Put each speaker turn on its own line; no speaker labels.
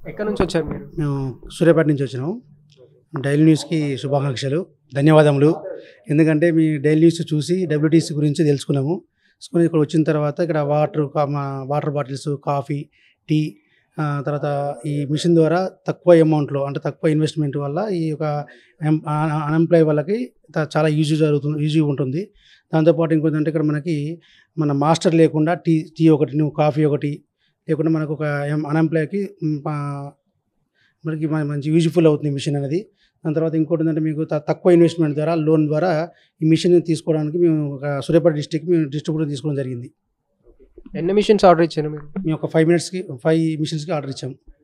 ఎక్కడి నుంచి వచ్చారు మీరు
మేము సూర్యాపేట నుంచి వచ్చినాము డైలీ న్యూస్కి శుభాకాంక్షలు ధన్యవాదములు ఎందుకంటే మీ డైలీ న్యూస్ చూసి డబ్ల్యూటీసీ గురించి తెలుసుకున్నాము తెలుసుకుని ఇక్కడ వచ్చిన తర్వాత ఇక్కడ వాటర్ కా- మా వాటర్ బాటిల్స్ కాఫీ టీ ఆ, తర్వాత ఈ మిషన్ ద్వారా తక్కువ అమౌంట్లో అంటే తక్కువ ఇన్వెస్ట్మెంట్ వల్ల ఈ యొక్క అన్ఎంప్లాయ్ వాళ్ళకి త- చాలా ఈజీ జరుగుతుంది ఈజీ ఉంటుంది దాంతోపాటు ఇంకోటి అంటే ఇక్కడ మనకి మన మాస్టర్ లేకుండా టీ టీ ఒకటి నువ్వు కాఫీ ఒకటి లేకుండా మనకు ఒక అన్ఎంప్లాయ్కి మనకి మ- మంచి యూజ్ఫుల్ అవుతుంది ఈ మిషన్ అనేది దాని తర్వాత ఇంకోటి ఏంటంటే మీకు త- తక్కువ ఇన్వెస్ట్మెంట్ ద్వారా లోన్ ద్వారా ఈ మిషన్ తీసుకోవడానికి మేము ఒక సూర్యాపేట డిస్టిక్ మేము డిస్ట్రిబ్యూటర్ తీసుకోవడం జరిగింది
ఎన్ని మిషన్స్ ఆర్డర్ ఇచ్చారు మీరు
మేము ఒక ఫైవ్ మినిట్స్కి ఫైవ్ మిషన్స్కి ఆర్డర్ ఇచ్చాము